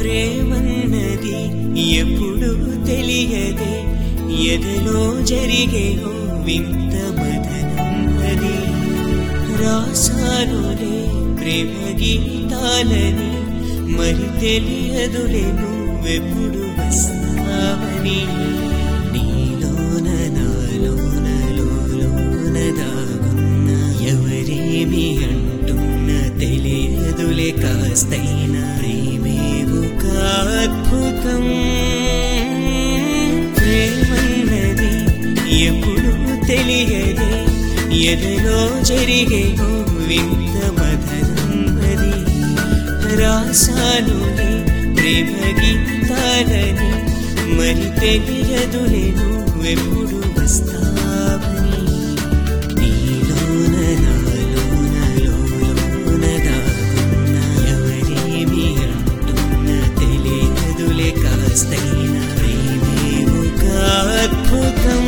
ప్రేమన్నది ఎప్పుడు తెలియదే ఎదలో జరిగే ఓ వింత మదనం అది రాసానులే ప్రేమ గీతాలని మరి తెలియదులే నువ్వెప్పుడు వస్తావని నీలోన నాలోన లోలోన దాగున్న ఎవరేమి అంటున్న తెలియదులే కాస్తైనా ప్రేమే ఒక అద్భుతం ప్రేమన్నది ఎప్పుడు తెలియదే ఎదలో జరిగే ఓ వింత మధనం అది రాసానులే ప్రేమ గీతాలని మరి తెలియదులే నువ్వెప్పుడు వస్తావని నీలోన నాలోన లోలోన దాగున్న ఎవరేమి అంటున్న తెలియదులే కాస్తైనా ప్రేమే ఒక అద్భుతం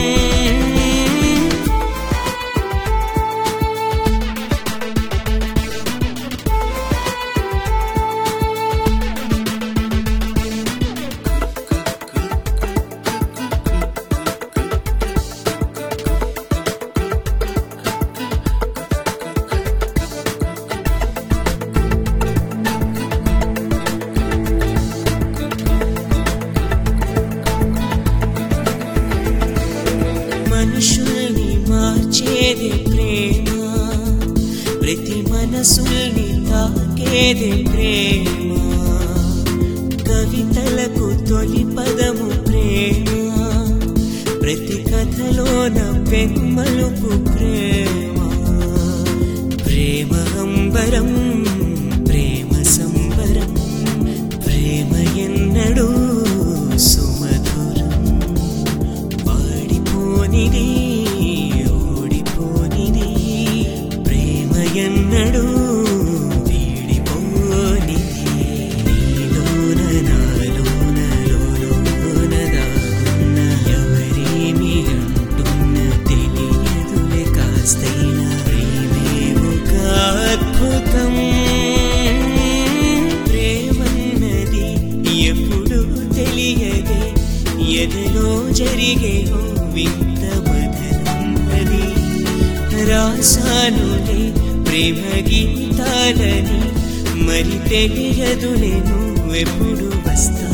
మనుషుల్ని మార్చేది ప్రేమ ప్రతి మనసుల్ని తాకేది ప్రేమ కవితలకు తొలి పదము ప్రేమ ప్రతి కథలోన పెన్మలుపు ప్రేమ ప్రేమ అంబరం ప్రేమ సంబరం ప్రేమ ఎన్నడూ సుమధురం వాడిపోనిది ఓడిపోనిది ప్రేమ ఎన్నడూ వీడిపోనిది నీలోన నాలోన లోలోన దాగున్న ఎవరేమి అంటున్న తెలియదులే కాస్తైనా ప్రేమే ఒక అద్భుతం ప్రేమన్నది ఎప్పుడు తెలియదే ఎదలో జరిగే ఓ వింత మదనం అది రాసానులే ప్రేమ గీతాలని మరి తెలియదులే నువ్వెప్పుడు వస్తా